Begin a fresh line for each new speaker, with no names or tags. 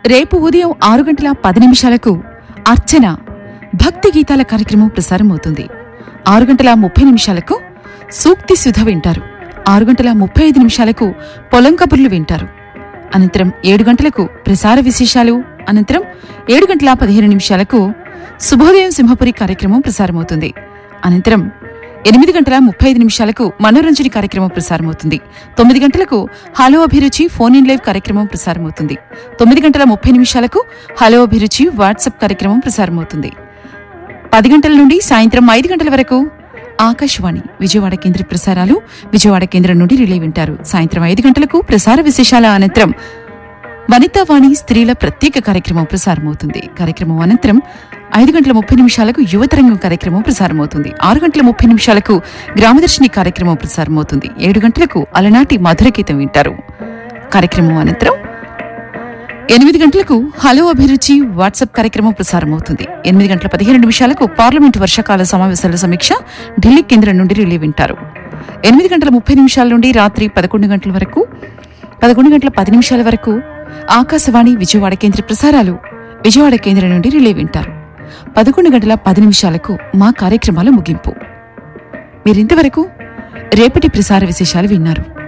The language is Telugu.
రేపు ఉదయం ఆరు గంటల పది నిమిషాలకు అర్చన భక్తి గీతాల కార్యక్రమం ప్రసారమవుతుంది ఆరు గంటల ముప్పై నిమిషాలకు సూక్తి సుధ వింటారు ఆరు గంటల ముప్పై ఐదు నిమిషాలకు పొలం కబుర్లు వింటారు అనంతరం ఏడు గంటలకు ప్రసార విశేషాలు అనంతరం ఏడు గంటల పదిహేను నిమిషాలకు శుభోదయం సింహపురి కార్యక్రమం ప్రసారమవుతుంది అనంతరం ఎనిమిది గంటల ముప్పై ఐదు నిమిషాలకు మనోరంజని కార్యక్రమం ప్రసారమవుతుంది తొమ్మిది గంటలకు హలో అభిరుచి ఫోన్ ఇన్ లైవ్ కార్యక్రమం ప్రసారమవుతుంది తొమ్మిది గంటల ముప్పై నిమిషాలకు హలో అభిరుచి వాట్సాప్ కార్యక్రమం ప్రసారమవుతుంది పది గంటల నుండి సాయంత్రం ఐదు గంటల వరకు ఆకాశవాణి విజయవాడ కేంద్ర ప్రసారాలు విజయవాడ కేంద్రం నుండి రిలే వింటారు సాయంత్రం ఐదు గంటలకు ప్రసార విశేషాల అనంతరం వనితావాణి స్త్రీల ప్రత్యేక కార్యక్రమం ప్రసారమవుతుంది కార్యక్రమం అనంతరం ఐదు గంటల ముప్పై నిమిషాలకు యువతరంగం కార్యక్రమం ప్రసారమవుతుంది ఆరు గంటల ముప్పై నిమిషాలకు గ్రామదర్శిని కార్యక్రమం ప్రసారమవుతుంది ఏడు గంటలకు అలనాటి మధురగీతం వింటారు కార్యక్రమం అనంతరం ఎనిమిది గంటలకు హలో అభిరుచి వాట్సాప్ కార్యక్రమం ప్రసారమవుతుంది ఎనిమిది గంటల పదిహేను నిమిషాలకు పార్లమెంటు వర్షాకాల సమావేశాల సమీక్ష ఢిల్లీ కేంద్రం నుండి రిలే వింటారు ఎనిమిది గంటల ముప్పై నిమిషాల నుండి రాత్రి పదకొండు గంటల వరకు పదకొండు గంటల పది నిమిషాల వరకు ఆకాశవాణి విజయవాడ కేంద్ర ప్రసారాలు విజయవాడ కేంద్రం నుండి రిలే వింటారు పదకొండు గంటల పది నిమిషాలకు మా కార్యక్రమాల ముగింపు మీరింతవరకు రేపటి ప్రసార విశేషాలు విన్నారు